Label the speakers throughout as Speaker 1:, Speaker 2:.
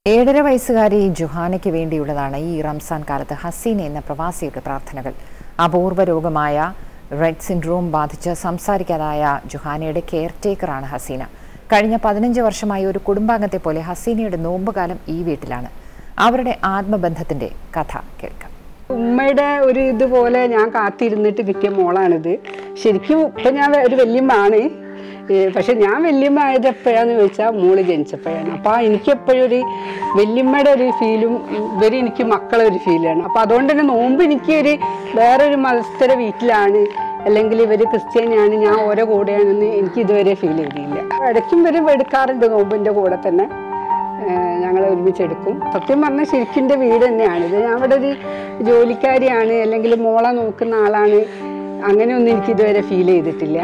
Speaker 1: ഏഴര വയസ്സുകാരി ജുഹാനയ്ക്ക് വേണ്ടിയുള്ളതാണ് ഈ റംസാൻ കാലത്ത് ഹസീന എന്ന പ്രവാസിയുടെ പ്രാർത്ഥനകൾ അപൂർവ രോഗമായ റെഡ് സിൻഡ്രോം ബാധിച്ച് സംസാരിക്കാതായ ജുഹാനയുടെ കെയർ ടേക്കറാണ് ഹസീന കഴിഞ്ഞ പതിനഞ്ച് വർഷമായി ഒരു കുടുംബാംഗത്തെ പോലെ ഹസീനയുടെ നോമ്പുകാലം ഈ വീട്ടിലാണ് അവരുടെ ആത്മബന്ധത്തിന്റെ കഥ കേൾക്കാം
Speaker 2: ഉമ്മയുടെ ഒരു ഇതുപോലെ ഞാൻ കാത്തിരുന്നിട്ട് കിട്ടിയ മോളാണിത് ശരിക്കും ഇപ്പൊ ഞാൻ ഒരു വല്യമ്മയാണ് ഏ, പക്ഷെ ഞാൻ വല്യമ്മ ആയത് എപ്പോഴാന്ന് ചോദിച്ചാൽ മോള് ജനിച്ചപ്പോഴാണ് അപ്പൊ എനിക്ക് എപ്പോഴും ഒരു വല്യമ്മയുടെ ഒരു ഫീലും ഇവര് എനിക്ക് മക്കളെ ഒരു ഫീലാണ് അപ്പൊ അതുകൊണ്ട് തന്നെ നോമ്പ് എനിക്ക് ഒരു വേറൊരു മതസ്ഥര വീട്ടിലാണ് അല്ലെങ്കിൽ ഇവര് ക്രിസ്ത്യാനിയാണ് ഞാൻ ഓരോ കൂടെയാണെന്ന് എനിക്ക് ഇതുവരെ ഫീൽ ചെയ്തില്ല ഇടയ്ക്കും ഇവര് എടുക്കാറുണ്ട് നോമ്പിന്റെ കൂടെ തന്നെ ഞങ്ങൾ ഒരുമിച്ചെടുക്കും സത്യം പറഞ്ഞാൽ ശരിക്കും എൻ്റെ വീട് തന്നെയാണ് ഇത് ഞാൻ അവിടെ ഒരു ജോലിക്കാരിയാണ് അല്ലെങ്കിൽ മോളെ നോക്കുന്ന ആളാണ് അങ്ങനെയൊന്നും എനിക്ക് ഇതുവരെ ഫീൽ ചെയ്തിട്ടില്ല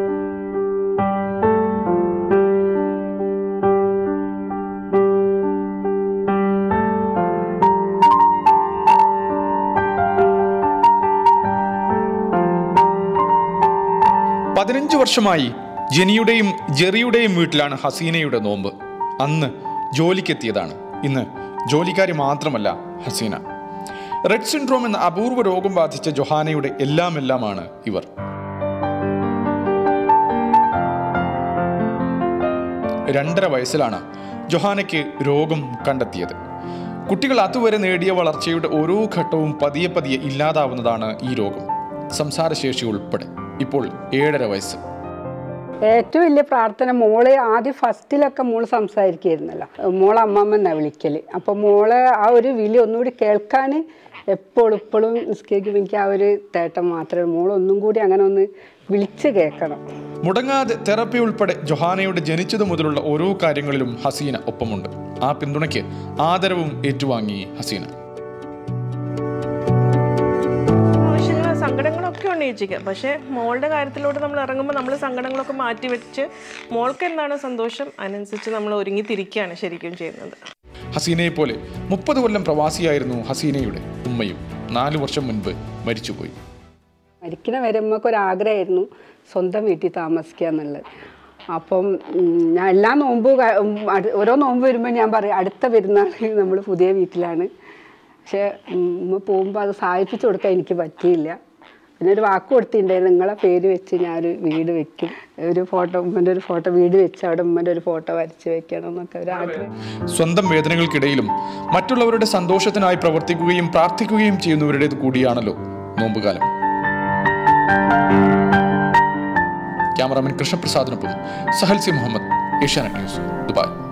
Speaker 3: പതിനഞ്ച് വർഷമായി ജെനിയുടെയും ജെറിയുടെയും വീട്ടിലാണ് ഹസീനയുടെ നോമ്പ് അന്ന് ജോലിക്കെത്തിയതാണ് ഇന്ന് ജോലിക്കാരി മാത്രമല്ല ഹസീന റെഡ് സിൻഡ്രോം എന്ന അപൂർവ രോഗം ബാധിച്ച ജൊഹാനയുടെ എല്ലാം എല്ലാമാണ് ഇവർ രണ്ടര വയസ്സിലാണ് ജൊഹാനയ്ക്ക് രോഗം കണ്ടെത്തിയത് കുട്ടികൾ അതുവരെ നേടിയ വളർച്ചയുടെ ഓരോ ഘട്ടവും പതിയെ പതിയെ ഇല്ലാതാവുന്നതാണ് ഈ രോഗം സംസാരശേഷി ഉൾപ്പെടെ ഇപ്പോൾ ഏഴര വയസ്സ്
Speaker 2: ഏറ്റവും വലിയ പ്രാർത്ഥന മോള് ആദ്യം ഫസ്റ്റിലൊക്കെ മോള് സംസാരിക്കുമായിരുന്നല്ലോ മോളെ അമ്മമ്മ എന്നാ വിളിക്കല് അപ്പൊ മോളെ ആ ഒരു വിളി ഒന്നുകൂടി കേൾക്കാൻ എപ്പോഴും ഇപ്പോഴും നിസ്കരിക്കുമ്പോൾ എനിക്ക് ആ ഒരു തേട്ടം മാത്രമേ മോളൊന്നും കൂടി അങ്ങനെ ഒന്ന് വിളിച്ച് കേൾക്കണം
Speaker 3: മുടങ്ങാതെ തെറപ്പി ഉൾപ്പെടെ ജൊഹാനയുടെ ജനിച്ചതു മുതലുള്ള ഓരോ കാര്യങ്ങളിലും ഹസീന ഒപ്പമുണ്ട് ആ പിന്തുണയ്ക്ക് ആദരവും ഏറ്റുവാങ്ങി ഹസീന
Speaker 4: ആവശ്യങ്ങൾ സങ്കടങ്ങളൊക്കെ ഉന്നയിച്ചിരിക്കുക പക്ഷേ മോളുടെ കാര്യത്തിലോട്ട് നമ്മൾ ഇറങ്ങുമ്പോൾ നമ്മൾ സങ്കടങ്ങളൊക്കെ മാറ്റി വെച്ച് മോൾക്ക് എന്താണ് സന്തോഷം അതിനനുസരിച്ച് നമ്മൾ ഒരുങ്ങി തിരിക്കുകയാണ് ശരിക്കും ചെയ്യുന്നത്
Speaker 3: ഹസീനയെ പോലെ മുപ്പത് കൊല്ലം പ്രവാസിയായിരുന്നു ഹസീനയുടെ ഉമ്മയും നാലു വർഷം മുൻപ് മരിച്ചുപോയി
Speaker 2: മരിക്കണ വരെ നമുക്ക് ഒരാഗ്രഹമായിരുന്നു സ്വന്തം വീട്ടിൽ താമസിക്കുക എന്നുള്ളത് അപ്പം ഉം, ഞാൻ എല്ലാ നോമ്പ് ക- ഉം, അടു- ഓരോ നോമ്പ് വരുമ്പോൾ ഞാൻ പറയും അടുത്ത പെരുന്നാൾ നമ്മൾ പുതിയ വീട്ടിലാണ് പക്ഷേ ഉം, ഉമ്മ പോകുമ്പോൾ അത് സഹായിപ്പിച്ചു കൊടുക്കാൻ എനിക്ക് പറ്റിയില്ല പിന്നെ ഒരു വാക്ക് കൊടുത്തിട്ടുണ്ടായിരുന്നു നിങ്ങളെ പേര് വെച്ച് ഞാനൊരു വീട് വെക്കും ഒരു ഫോട്ടോ ഉമ്മൻ്റെ ഒരു ഫോട്ടോ വീട് വെച്ച് അവിടെ ഉമ്മൻ്റെ ഒരു ഫോട്ടോ വരച്ച് വെക്കണം എന്നൊക്കെ ഒരു ആഗ്രഹം
Speaker 3: സ്വന്തം വേദനകൾക്കിടയിലും മറ്റുള്ളവരുടെ സന്തോഷത്തിനായി പ്രവർത്തിക്കുകയും പ്രാർത്ഥിക്കുകയും ചെയ്യുന്നവരുടേത് കൂടിയാണല്ലോ നോമ്പുകാലം ക്യാമറാമാൻ കൃഷ്ണപ്രസാദിനൊപ്പം Sahal C Muhammad Asianet news Dubai